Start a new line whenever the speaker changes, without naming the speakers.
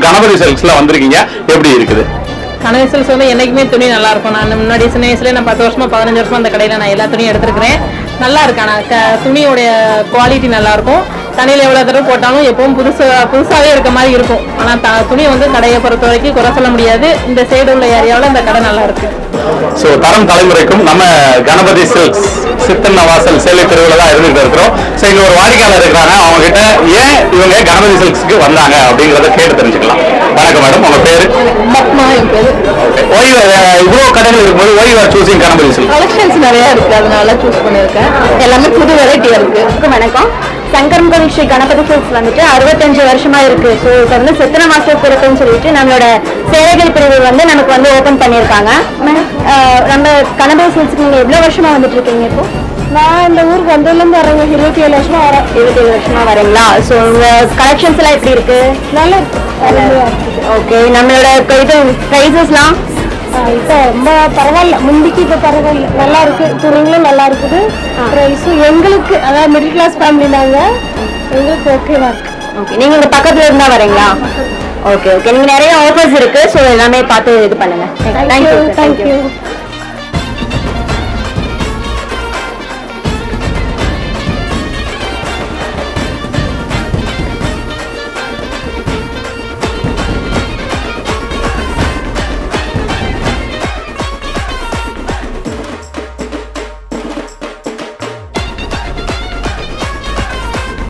கணபதி சில்க்ஸ்ல வந்திருக்கீங்க எப்படி இருக்குது
கனவு சில்க்ஸ் வந்து என்னைக்குமே துணி நல்லா இருக்கும் நான் முன்னாடி சின்ன வயசுல நான் பத்து வருஷமா பதினஞ்சு வருஷமா அந்த கடையில நான் எல்லா துணியும் எடுத்திருக்கிறேன் நல்லா இருக்கு ஆனால் க- துணியோடைய குவாலிட்டி நல்லா இருக்கும் தண்ணியில் எவ்வளோ தடவை போட்டாலும் எப்பவும் புதுசு புதுசாகவே இருக்க மாதிரி இருக்கும் ஆனால் த துணி வந்து கடையை பொறுத்த வரைக்கும் குறை சொல்ல முடியாது இந்த சைடு உள்ள ஏரியாவில் இந்த கடை நல்லா இருக்கு
ஸோ தரம் தலைமுறைக்கும் நம்ம கணபதி சில்க்ஸ் சித்தன்ன வாசல் சேலை தெருவில் தான் இருந்துகிட்டு இருக்கிறோம் ஸோ இங்க ஒரு வாடிக்கையாளர் இருக்கிறாங்க அவங்க கிட்ட ஏன் இவங்க கணபதி சில்க்ஸ்க்கு வந்தாங்க அப்படிங்கறத கேட்டு தெரிஞ்சுக்கலாம் வணக்கம் மேடம் உங்க பேரு
பத்மா என் பேர்
ஓய்வு இவ்வளோ கடைகள் இருக்கும்போது ஓய்வு சூசிங் கணபதி சில்க்ஸ்
கலெக்ஷன்ஸ் நிறைய இருக்கு அதனால சூஸ் பண்ணியிருக்கேன் எல்லாமே புது வெரைட்டியாக இருக்கு
வணக்கம் சங்கரன்கோவில் ஸ்ரீ கணபதி சில்க்ஸ் வந்துட்டு அறுபத்தஞ்சு வருஷமா இருக்கு ஸோ இப்போ வந்து சித்திர மாச பிறப்புன்னு சொல்லிட்டு நம்மளோட சேவைகள் பிரிவு வந்து நமக்கு வந்து ஓபன் பண்ணியிருக்காங்க மேடம் நம்ம கணபதி சில்க்ஸ்க்கு நீங்க எவ்வளவு வருஷமா வந்துட்டு இருக்கீங்க இப்போ நான் இந்த ஊருக்கு வந்ததுலேருந்து வரேங்க இருபத்தி ஏழு வருஷமா வரேன் இருபத்தி ஏழு வருஷமா வரீங்களா ஸோ உங்க கலெக்ஷன்ஸ் எல்லாம் எப்படி இருக்கு நல்லா இருக்கு ஓகே நம்மளோட இப்ப இது ப்ரைஸஸ்லாம்
இப்போ ரொம்ப பரவாயில்ல முந்திக்கு இப்போ பரவாயில்ல நல்லா இருக்கு துணிங்களும் நல்லா இருக்குது ப்ரைஸும் எங்களுக்கு அதாவது மிடில் கிளாஸ் ஃபேமிலி நாங்கள் எங்களுக்கு ஓகேவா இருக்கு
ஓகே நீங்க இங்க பக்கத்துல இருந்தா வரீங்களா ஓகே ஓகே நீங்க நிறைய ஆஃபர்ஸ் இருக்கு ஸோ எல்லாமே பார்த்து இது பண்ணுங்க தேங்க்யூ
தேங்க்யூ